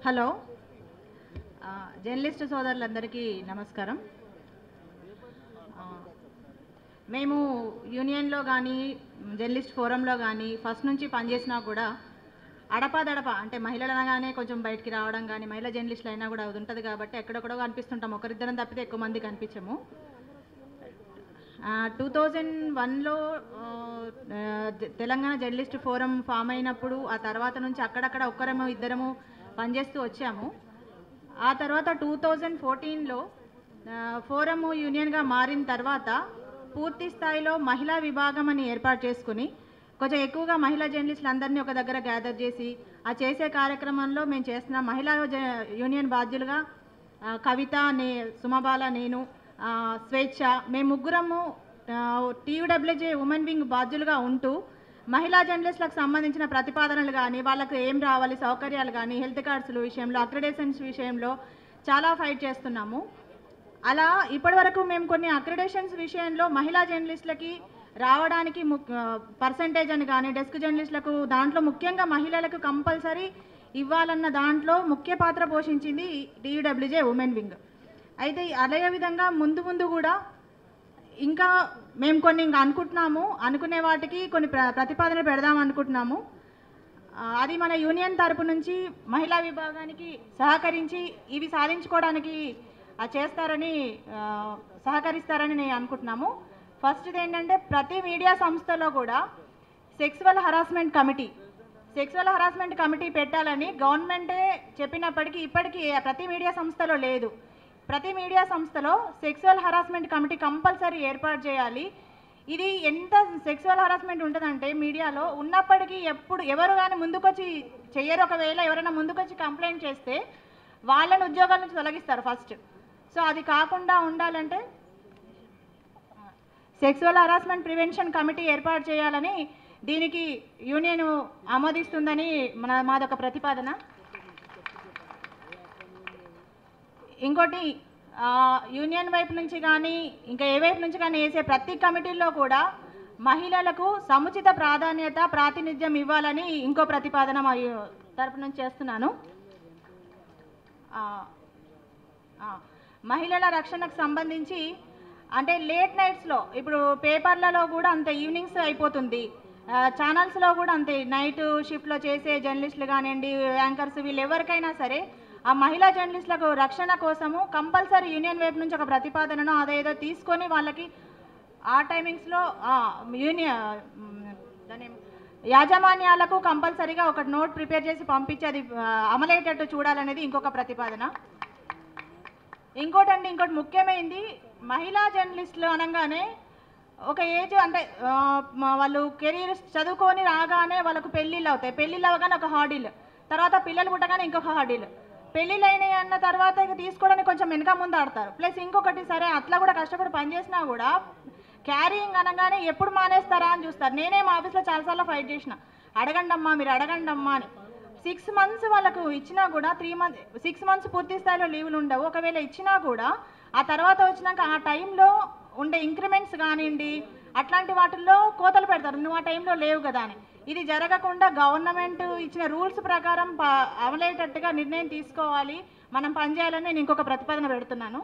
hello ఆ, journalist సోదరులందరికీ నమస్కారం ఆ, మేము యూనియన్లో కానీ జర్నలిస్ట్ ఫోరంలో కానీ ఫస్ట్ నుంచి పనిచేసినా కూడా అడపాదడప అంటే మహిళలు అనగానే కొంచెం బయటికి రావడం కానీ మహిళా జర్నలిస్టులు అయినా కూడా అది ఉంటుంది కాబట్టి ఎక్కడెక్కడో కనిపిస్తుంటాం ఒకరిద్దరం తప్పితే ఎక్కువ మంది కనిపించము టూ థౌజండ్ వన్లో తెలంగాణ జర్నలిస్ట్ ఫోరం ఫామ్ అయినప్పుడు ఆ తర్వాత నుంచి అక్కడక్కడ ఒక్కరము ఇద్దరము పనిచేస్తూ వచ్చాము ఆ తర్వాత టూ థౌజండ్ ఫోర్టీన్లో ఫోరము యూనియన్గా మారిన తర్వాత పూర్తి స్థాయిలో మహిళా విభాగం అని ఏర్పాటు చేసుకుని కొంచెం ఎక్కువగా మహిళా జర్నలిస్టులు అందరినీ ఒక దగ్గర గ్యాదర్ చేసి ఆ చేసే కార్యక్రమంలో మేము చేస్తున్న మహిళా జ- యూనియన్ బాధ్యులుగా ఆ, కవిత నే సుమబాల నేను ఆ, స్వేచ్ఛ మేము ముగ్గురము టీయూడబ్ల్యూజే ఉమెన్ వింగ్ బాధ్యులుగా ఉంటూ మహిళా జర్నలిస్టులకు సంబంధించిన ప్రతిపాదనలు కానీ వాళ్ళకు ఏం రావాలి సౌకర్యాలు కానీ హెల్త్ కార్డ్స్ విషయంలో అక్రిడేషన్స్ విషయంలో చాలా ఫైట్ చేస్తున్నాము అలా ఇప్పటివరకు మేము కొన్ని అక్రిడేషన్స్ విషయంలో మహిళా జర్నలిస్టులకి రావడానికి పర్సంటేజ్ అని కానీ డెస్క్ జర్నలిస్టులకు దాంట్లో ముఖ్యంగా మహిళలకు కంపల్సరీ ఇవ్వాలన్న దాంట్లో ముఖ్య పాత్ర పోషించింది డియూడబ్ల్యూజే ఉమెన్ వింగ్ అయితే అదే విధంగా ముందు ముందు కూడా ఇంకా మేము కొన్ని ఇంకా అనుకుంటున్నాము అనుకునే వాటికి కొన్ని ప్ర ప్రతిపాదనలు పెడదాం అనుకుంటున్నాము ఆ, అది మన యూనియన్ తరపు నుంచి మహిళా విభాగానికి సహకరించి ఇవి సాధించుకోవడానికి ఆ, చేస్తారని ఆ, సహకరిస్తారని నేను అనుకుంటున్నాము ఫస్ట్ ఏంటంటే ప్రతి మీడియా సంస్థలో కూడా sexual harassment committee sexual harassment committee పెట్టాలని గవర్నమెంటే చెప్పినప్పటికీ ఇప్పటికీ ఏ- ప్రతి మీడియా సంస్థలో లేదు ప్రతి మీడియా సంస్థలో సెక్సువల్ హరాస్మెంట్ కమిటీ కంపల్సరీ ఏర్పాటు చేయాలి ఇది ఎంత సెక్సువల్ హరాస్మెంట్ ఉంటుందంటే మీడియాలో ఉన్నప్పటికీ ఎప్పుడు ఎవరు కానీ ముందుకొచ్చి చెయ్యరు ఒకవేళ ఎవరైనా ముందుకొచ్చి కంప్లైంట్ చేస్తే వాళ్ళని ఉద్యోగాల నుంచి తొలగిస్తారు ఫస్ట్ సో అది కాకుండా ఉండాలంటే సెక్సువల్ హరాస్మెంట్ ప్రివెన్షన్ కమిటీ ఏర్పాటు చేయాలని దీనికి యూనియన్ ఆమోదిస్తుందని మన మాదొక ప్రతిపాదన ఇంకోటి ఆ, యూనియన్ వైపు నుంచి కానీ ఇంకా ఏ వైపు నుంచి కానీ వేసే ప్రతి కమిటీల్లో కూడా మహిళలకు సముచిత ప్రాధాన్యత ప్రాతినిధ్యం ఇవ్వాలని ఇంకో ప్రతిపాదన మా యు- తరపు నుంచి చేస్తున్నాను ఆ, ఆ, మహిళల రక్షణకు సంబంధించి అంటే లేట్ నైట్స్లో ఇప్పుడు పేపర్లలో కూడా అంత ఈవినింగ్స్ అయిపోతుంది ఛానల్స్లో కూడా అంతే నైట్ షిఫ్ట్లో చేసే జర్నలిస్టులు కానివ్వండి యాంకర్స్ వీళ్ళు ఎవరికైనా సరే ఆ మహిళా జర్నలిస్టులకు రక్షణ కోసము కంపల్సరీ యూనియన్ వైపు నుంచి ఒక ప్రతిపాదనను అదేదో తీసుకొని వాళ్ళకి ఆ టైమింగ్స్లో యూనియన్ దాని ఏం- యాజమాన్యాలకు కంపల్సరీగా ఒక నోట్ ప్రిపేర్ చేసి పంపించి అది ఆ, అమలయ్యేటట్టు చూడాలనేది ఇంకొక ప్రతిపాదన ఇంకోటండి ఇంకోటి ముఖ్యమైనది మహిళా జర్నలిస్టులు అనగానే ఒక ఏజ్ అంటే ఆ, మ- వాళ్ళు కెరీర్ చదువుకొని రాగానే వాళ్ళకు పెళ్ళిళ్ళు అవుతాయి పెళ్ళిళ్ళు అవగానే ఒక హాడీలు తర్వాత పిల్లలు పుట్టగానే ఇంకొక హాడీలు పెళ్ళిళ్ళు అయినాయి అన్న తర్వాత ఇక తీసుకోవడానికి కొంచెం వెనక ముందు ఆడతారు ప్లస్ ఇంకొకటి సరే అట్లా కూడా కష్టపడి పనిచేసినా కూడా క్యారీయింగ్ అనగానే ఎప్పుడు మానేస్తారా అని చూస్తారు నేనే మా ఆఫీస్లో చాలాసార్లు ఫైట్ చేసిన అడగండి అమ్మా మీరు అడగండి అమ్మా అని సిక్స్ మంత్స్ వాళ్ళకు ఇచ్చినా కూడా త్రీ మంత్స్ సిక్స్ మంత్స్ పూర్తి స్థాయిలో లీవులు ఉండవు ఒకవేళ ఇచ్చినా కూడా ఆ తర్వాత వచ్చినాక ఆ టైంలో ఉండే ఇంక్రిమెంట్స్ కానివ్వండి అట్లాంటి వాటిల్లో కోతలు పెడతారు నువ్వు ఆ టైంలో లేవు కదా అని ఇది జరగకుండా గవర్నమెంట్ ఇచ్చిన రూల్స్ ప్రకారం ప- అమలయ్యేటట్టుగా నిర్ణయం తీసుకోవాలి మనం పనిచేయాలని నేను ఇంకొక ప్రతిపాదన పెడుతున్నాను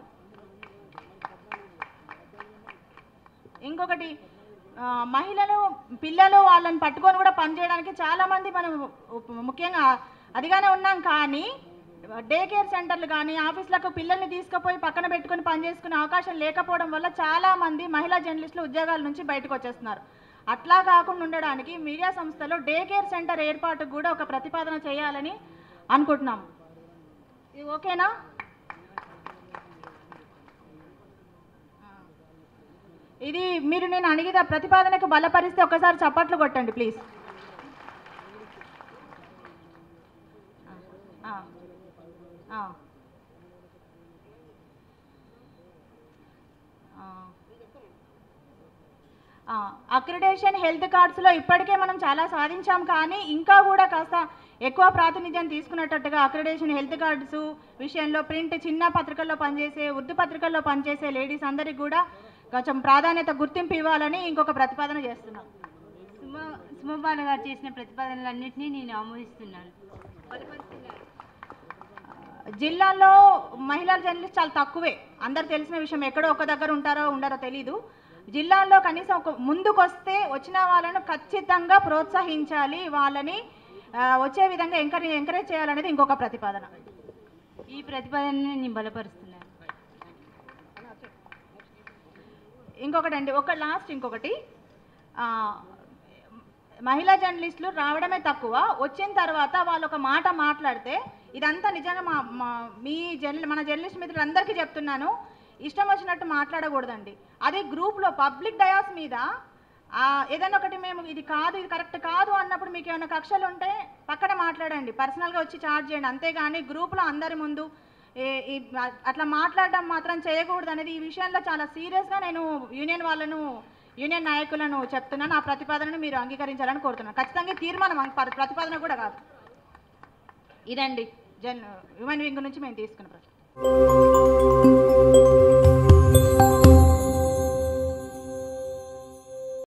ఇంకొకటి ఆ, మహిళలు పిల్లలు వాళ్ళని పట్టుకొని కూడా పనిచేయడానికి చాలామంది మనం ఉప్- ముఖ్యంగా అదిగానే ఉన్నాం కానీ డే కేర్ సెంటర్లు కానీ ఆఫీసులకు పిల్లల్ని తీసుకుపోయి పక్కన పెట్టుకొని పనిచేసుకునే అవకాశం లేకపోవడం వల్ల చాలామంది మహిళా జర్నలిస్టులు ఉద్యోగాల నుంచి బయటకు వచ్చేస్తున్నారు అట్లా కాకుండా ఉండడానికి మీడియా సంస్థలో డే కేర్ సెంటర్ ఏర్పాటుకు కూడా ఒక ప్రతిపాదన చేయాలని అనుకుంటున్నాం ఇది ఓకేనా ఇది మీరు నేను అడిగిన ప్రతిపాదనకు బలపరిస్తే ఒకసారి చప్పట్లు కొట్టండి ప్లీజ్ అక్రిడేషన్ హెల్త్ కార్డ్స్లో ఇప్పటికే మనం చాలా సాధించాం కానీ ఇంకా కూడా కాస్త ఎక్కువ ప్రాతినిధ్యం తీసుకునేటట్టుగా అక్రిడేషన్ హెల్త్ కార్డ్స్ విషయంలో ప్రింట్ చిన్న పత్రికల్లో పనిచేసే ఉర్దూ పత్రికల్లో పనిచేసే లేడీస్ అందరికి కూడా కొంచెం ప్రాధాన్యత గుర్తింపు ఇవ్వాలని ఇంకొక ప్రతిపాదన చేస్తున్నాం సుమ సుమబాల గారు చేసిన ప్రతిపాదనలన్నింటినీ నేను ఆమోదిస్తున్నాను బలపరుస్తున్నారు జిల్లాలో మహిళా జర్నలిస్ట్ చాలా తక్కువే అందరు తెలిసిన విషయం ఎక్కడో ఒక దగ్గర ఉంటారో ఉండరో తెలీదు జిల్లాల్లో కనీసం ఒక ముందుకొస్తే వచ్చిన వాళ్ళను ఖచ్చితంగా ప్రోత్సహించాలి వాళ్ళని ఆ, వచ్చే విధంగా ఎంకరేజ్ ఎంకరేజ్ చేయాలనేది ఇంకొక ప్రతిపాదన ఈ ప్రతిపాదనని నేను బలపరుస్తున్నాను ఇంకొకటి అండి ఒక లాస్ట్ ఇంకొకటి ఆ, మహిళా జర్నలిస్టులు రావడమే తక్కువ వచ్చిన తర్వాత వాళ్ళు ఒక మాట మాట్లాడితే ఇదంతా నిజంగా మా మా మీ జర్నలి మన జర్నలిస్ట్ మిత్రులందరికీ చెప్తున్నాను ఇష్టం వచ్చినట్టు మాట్లాడకూడదండి అదే గ్రూప్లో పబ్లిక్ డయాస్ మీద ఆ, ఏదైనా ఒకటి మేము ఇది కాదు ఇది కరెక్ట్ కాదు అన్నప్పుడు మీకు ఏమైనా కక్షలు ఉంటే పక్కన మాట్లాడండి పర్సనల్గా వచ్చి చార్జ్ చేయండి అంతేగాని గ్రూప్లో అందరి ముందు ఏ- ఈ అట్లా మాట్లాడడం మాత్రం చేయకూడదు అనేది ఈ విషయంలో చాలా సీరియస్గా నేను యూనియన్ వాళ్ళను యూనియన్ నాయకులను చెప్తున్నాను ఆ ప్రతిపాదనను మీరు అంగీకరించాలని కోరుతున్నాను ఖచ్చితంగా ఈ తీర్మానం అంగ- ప్ర- ప్రతిపాదన కూడా కాదు ఇదండి జన్ హ్యూమన్ వింగ్ నుంచి మేము తీసుకున్న ప్రశ్న